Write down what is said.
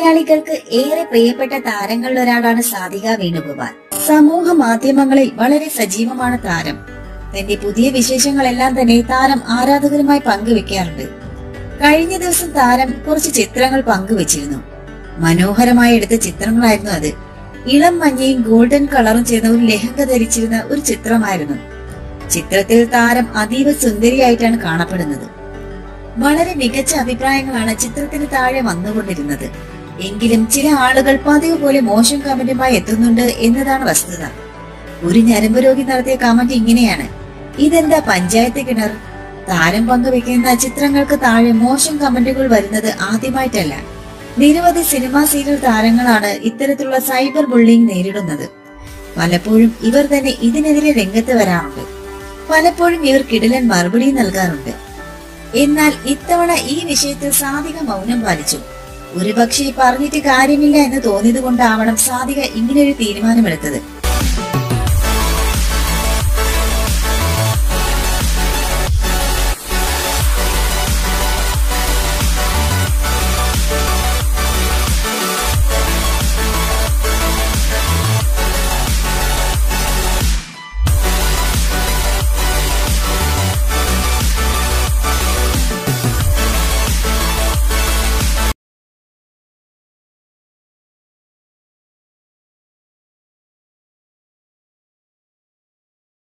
മലയാളികൾക്ക് ഏറെ പ്രിയപ്പെട്ട താരങ്ങളിൽ ഒരാളാണ് സാധിക വേണുഗോപാൽ സമൂഹ മാധ്യമങ്ങളിൽ വളരെ സജീവമാണ് താരം തന്റെ പുതിയ വിശേഷങ്ങളെല്ലാം തന്നെ താരം ആരാധകരുമായി പങ്കുവെക്കാറുണ്ട് കഴിഞ്ഞ ദിവസം താരം കുറച്ച് ചിത്രങ്ങൾ പങ്കുവച്ചിരുന്നു മനോഹരമായി എടുത്ത ചിത്രങ്ങളായിരുന്നു അത് ഇളം മഞ്ഞയും ഗോൾഡൻ കളറും ചേർന്ന ഒരു ലഹങ്ക ധരിച്ചിരുന്ന ഒരു ചിത്രമായിരുന്നു ചിത്രത്തിൽ താരം അതീവ സുന്ദരിയായിട്ടാണ് കാണപ്പെടുന്നത് വളരെ മികച്ച അഭിപ്രായങ്ങളാണ് ചിത്രത്തിന് താഴെ വന്നുകൊണ്ടിരുന്നത് എങ്കിലും ചില ആളുകൾ പതിവ് പോലെ മോശം കമന്റുമായി എത്തുന്നുണ്ട് എന്നതാണ് വസ്തുത ഒരു ഞരമ്പ് രോഗി നടത്തിയ കമന്റ് ഇങ്ങനെയാണ് ഇതെന്താ പഞ്ചായത്ത് കിണർ താരം പങ്കുവെക്കുന്ന ചിത്രങ്ങൾക്ക് താഴെ മോശം കമന്റുകൾ വരുന്നത് ആദ്യമായിട്ടല്ല നിരവധി സിനിമാ സീരിയൽ താരങ്ങളാണ് ഇത്തരത്തിലുള്ള സൈബർ ബുള്ളിംഗ് നേരിടുന്നത് പലപ്പോഴും ഇവർ തന്നെ ഇതിനെതിരെ രംഗത്ത് വരാറുണ്ട് പലപ്പോഴും ഇവർ കിടിലൻ മറുപടി നൽകാറുണ്ട് എന്നാൽ ഇത്തവണ ഈ വിഷയത്തിൽ സാധിക മൗനം പാലിച്ചു ഒരുപക്ഷെ പറഞ്ഞിട്ട് കാര്യമില്ല എന്ന് തോന്നിയത് കൊണ്ടാവണം സാധിക ഇങ്ങനെയൊരു തീരുമാനമെടുത്തത്